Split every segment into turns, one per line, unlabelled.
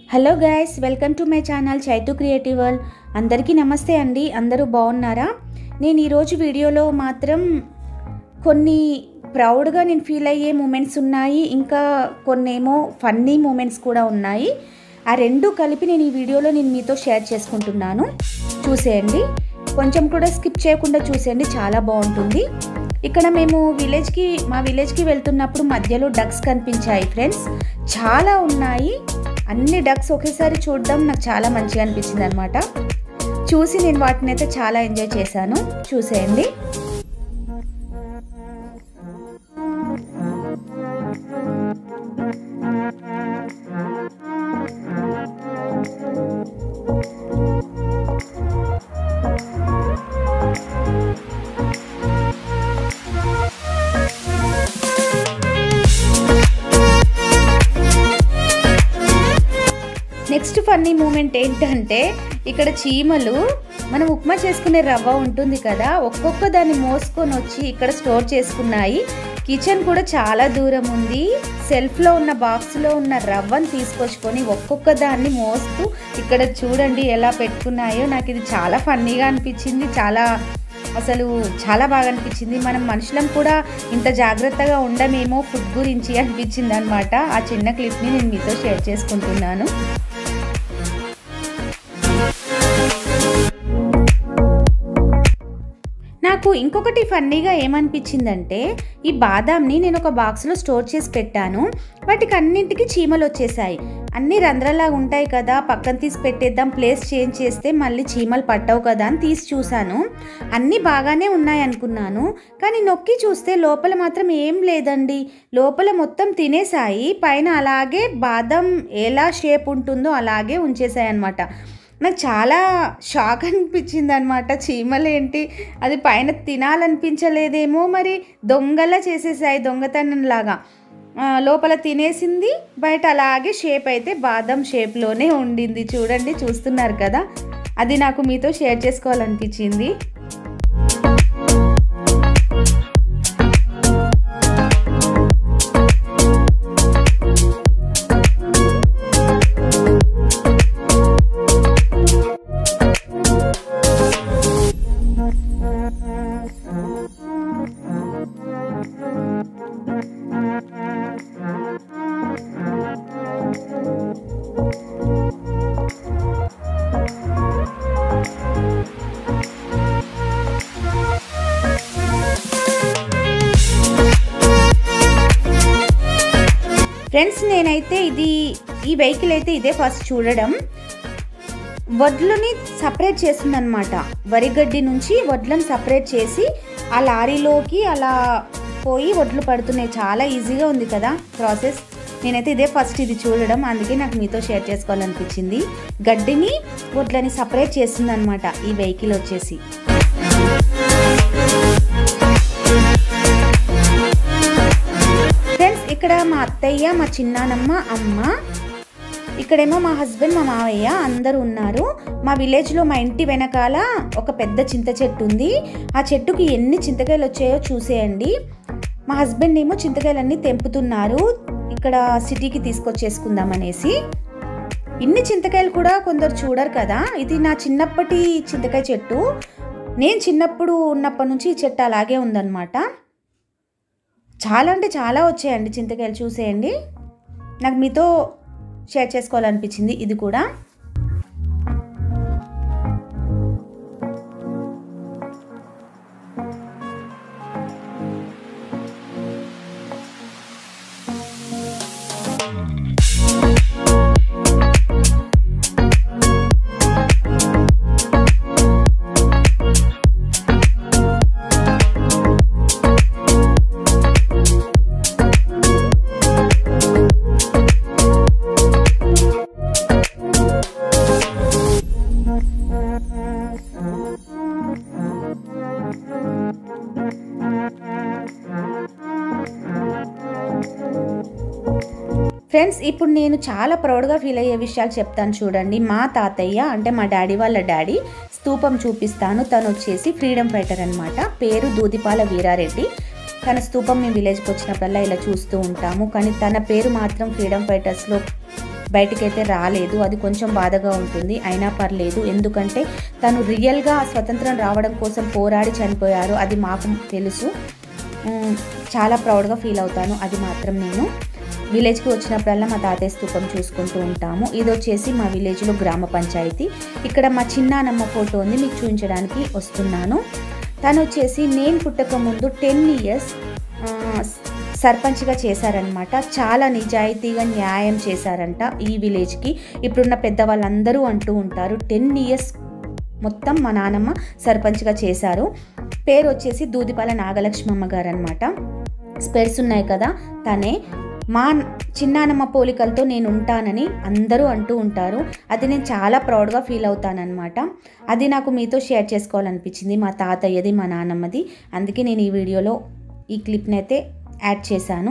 hello guys welcome to my channel Chaitu creative world అందరికీ నమస్తే అండి అందరూ బాగున్నారా నేను ఈరోజు వీడియోలో మాత్రం కొన్ని ప్రౌడ్గా నేను ఫీల్ అయ్యే మూమెంట్స్ ఉన్నాయి ఇంకా కొన్నేమో ఫన్నీ మూమెంట్స్ కూడా ఉన్నాయి ఆ రెండు కలిపి నేను ఈ వీడియోలో నేను మీతో షేర్ చేసుకుంటున్నాను చూసేయండి కొంచెం కూడా స్కిప్ చేయకుండా చూసేయండి చాలా బాగుంటుంది ఇక్కడ మేము విలేజ్కి మా విలేజ్కి వెళ్తున్నప్పుడు మధ్యలో డక్స్ కనిపించాయి ఫ్రెండ్స్ చాలా ఉన్నాయి అన్ని డక్స్ ఒకేసారి చూడడం నాకు చాలా మంచిగా అనిపించింది అనమాట చూసి నేను వాటిని అయితే చాలా ఎంజాయ్ చేశాను చూసేయండి నెక్స్ట్ ఫన్నీ మూమెంట్ ఏంటంటే ఇక్కడ చీమలు మనం ఉప్మా చేసుకునే రవ్వ ఉంటుంది కదా ఒక్కొక్క దాన్ని మోసుకొని వచ్చి ఇక్కడ స్టోర్ చేసుకున్నాయి కిచెన్ కూడా చాలా దూరం ఉంది సెల్ఫ్లో ఉన్న బాక్స్లో ఉన్న రవ్వను తీసుకొచ్చుకొని ఒక్కొక్క దాన్ని మోస్తూ ఇక్కడ చూడండి ఎలా పెట్టుకున్నాయో నాకు ఇది చాలా ఫన్నీగా అనిపించింది చాలా అసలు చాలా బాగా అనిపించింది మనం మనుషులం కూడా ఇంత జాగ్రత్తగా ఉండమేమో ఫుడ్ గురించి అనిపించింది అనమాట ఆ చిన్న క్లిప్ని నేను మీతో షేర్ చేసుకుంటున్నాను నాకు ఇంకొకటి ఫన్నీగా ఏమనిపించిందంటే ఈ బాదాంని నేను ఒక బాక్స్లో స్టోర్ చేసి పెట్టాను వాటికి అన్నింటికి చీమలు వచ్చేసాయి అన్ని రంధ్రలాగా ఉంటాయి కదా పక్కన తీసి పెట్టేద్దాం ప్లేస్ చేంజ్ చేస్తే మళ్ళీ చీమలు పట్టవు కదా అని తీసి చూశాను అన్నీ బాగానే ఉన్నాయి అనుకున్నాను కానీ నొక్కి చూస్తే లోపల మాత్రం ఏం లేదండి లోపల మొత్తం తినేసాయి పైన అలాగే బాదం ఎలా షేప్ ఉంటుందో అలాగే ఉంచేసాయి అనమాట నాకు చాలా షాక్ అనిపించింది అనమాట చీమలేంటి అది పైన తినాలనిపించలేదేమో మరి దొంగలా చేసేసాయి దొంగతనంలాగా లోపల తినేసింది బయట అలాగే షేప్ అయితే బాదం షేప్లోనే ఉండింది చూడండి చూస్తున్నారు కదా అది నాకు మీతో షేర్ చేసుకోవాలనిపించింది ఫ్రెండ్స్ నేనైతే ఇది ఈ వెహికల్ అయితే ఇదే ఫస్ట్ చూడడం వడ్లని సపరేట్ చేస్తుందన్నమాట వరిగడ్డి నుంచి వడ్లను సపరేట్ చేసి ఆ లారీలోకి అలా పోయి వడ్లు పడుతున్నాయి చాలా ఈజీగా ఉంది కదా ప్రాసెస్ నేనైతే ఇదే ఫస్ట్ ఇది చూడడం అందుకే నాకు మీతో షేర్ చేసుకోవాలనిపించింది గడ్డిని వడ్లని సపరేట్ చేస్తుందన్నమాట ఈ వెహికల్ వచ్చేసి ఫ్రెండ్స్ ఇక్కడ మా అత్తయ్య మా చిన్నానమ్మ అమ్మ ఇక్కడేమో మా హస్బెండ్ మా మావయ్య అందరూ ఉన్నారు మా విలేజ్లో మా ఇంటి వెనకాల ఒక పెద్ద చింత చెట్టు ఉంది ఆ చెట్టుకి ఎన్ని చింతకాయలు వచ్చాయో చూసేయండి మా హస్బెండ్ ఏమో చింతకాయలన్నీ తెంపుతున్నారు ఇక్కడ సిటీకి తీసుకొచ్చేసుకుందాం అనేసి ఇన్ని చింతకాయలు కూడా కొందరు చూడరు కదా ఇది నా చిన్నప్పటి చింతకాయ చెట్టు నేను చిన్నప్పుడు ఉన్నప్పటి నుంచి ఈ చెట్టు అలాగే ఉందన్నమాట చాలా అంటే చాలా వచ్చాయండి చింతకాయలు చూసేయండి నాకు మీతో షేర్ చేసుకోవాలనిపించింది ఇది కూడా ఫ్రెండ్స్ ఇప్పుడు నేను చాలా ప్రౌడ్గా ఫీల్ అయ్యే విషయాలు చెప్తాను చూడండి మా తాతయ్య అంటే మా డాడీ వాళ్ళ డాడీ స్తూపం చూపిస్తాను తను వచ్చేసి ఫ్రీడమ్ ఫైటర్ అనమాట పేరు దూదిపాల వీరారెడ్డి తన స్తూపం మేము విలేజ్కి వచ్చినప్పుడల్లా ఇలా చూస్తూ ఉంటాము కానీ తన పేరు మాత్రం ఫ్రీడమ్ ఫైటర్స్లో బయటకైతే రాలేదు అది కొంచెం బాధగా ఉంటుంది అయినా పర్లేదు ఎందుకంటే తను రియల్గా స్వతంత్రం రావడం కోసం పోరాడి చనిపోయారు అది మాకు తెలుసు ఉమ్, చాలా ప్రౌడ్గా ఫీల్ అవుతాను అది మాత్రం నేను విలేజ్కి వచ్చినప్పుడల్లా మా తాతయ్య స్థూపం చూసుకుంటూ ఉంటాము ఇది వచ్చేసి మా విలేజ్లో గ్రామ పంచాయతీ ఇక్కడ మా చిన్నానమ్మ ఫోటో ఉంది మీకు చూపించడానికి వస్తున్నాను తను వచ్చేసి నేను పుట్టక ముందు టెన్ ఇయర్స్ సర్పంచ్గా చేశారనమాట చాలా నిజాయితీగా న్యాయం చేశారంట ఈ విలేజ్కి ఇప్పుడున్న పెద్దవాళ్ళందరూ అంటూ ఉంటారు టెన్ ఇయర్స్ మొత్తం మా నానమ్మ సర్పంచ్గా చేశారు పేరు వచ్చేసి దూదిపాల నాగలక్ష్మమ్మ గారు అనమాట స్పెర్స్ ఉన్నాయి కదా తనే మా చిన్నానమ్మ పోలికలతో నేను ఉంటానని అందరూ అంటూ ఉంటారు అది నేను చాలా ప్రౌడ్గా ఫీల్ అవుతానన్నమాట అది నాకు మీతో షేర్ చేసుకోవాలనిపించింది మా తాతయ్యది మా నానమ్మది అందుకే నేను ఈ వీడియోలో ఈ క్లిప్ని అయితే యాడ్ చేశాను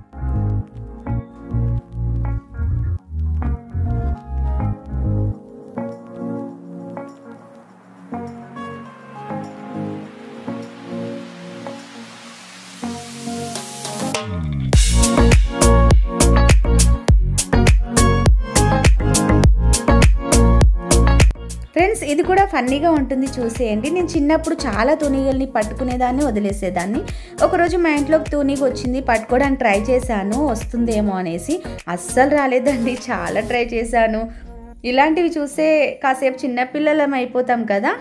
ఫ్రెండ్స్ ఇది కూడా ఫన్నీగా ఉంటుంది చూసేయండి నేను చిన్నప్పుడు చాలా తునిగల్ని పట్టుకునేదాన్ని వదిలేసేదాన్ని ఒకరోజు మా ఇంట్లోకి తూనీగా వచ్చింది పట్టుకోవడానికి ట్రై చేశాను వస్తుందేమో అనేసి అస్సలు రాలేదండి చాలా ట్రై చేశాను ఇలాంటివి చూస్తే కాసేపు చిన్నపిల్లలం అయిపోతాం కదా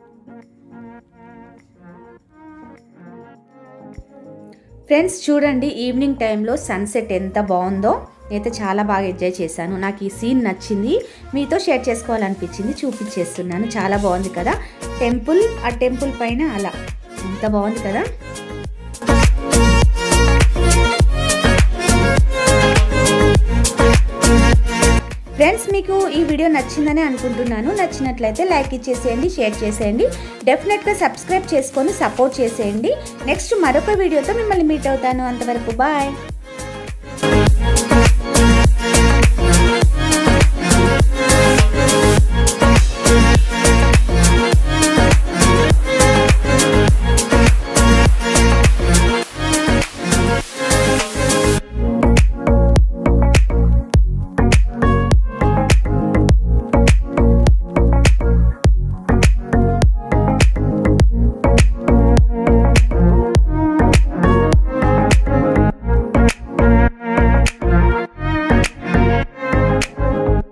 ఫ్రెండ్స్ చూడండి ఈవినింగ్ టైంలో సన్సెట్ ఎంత బాగుందో నేనైతే చాలా బాగా ఎంజాయ్ చేశాను నాకు ఈ సీన్ నచ్చింది మీతో షేర్ చేసుకోవాలనిపించింది చూపించేస్తున్నాను చాలా బాగుంది కదా టెంపుల్ ఆ టెంపుల్ పైన అలా ఎంత బాగుంది కదా ఫ్రెండ్స్ మీకు ఈ వీడియో నచ్చిందని అనుకుంటున్నాను నచ్చినట్లయితే లైక్ ఇచ్చేసేయండి షేర్ చేసేయండి డెఫినెట్గా సబ్స్క్రైబ్ చేసుకొని సపోర్ట్ చేసేయండి నెక్స్ట్ మరొక వీడియోతో మిమ్మల్ని మీట్ అవుతాను అంతవరకు బాయ్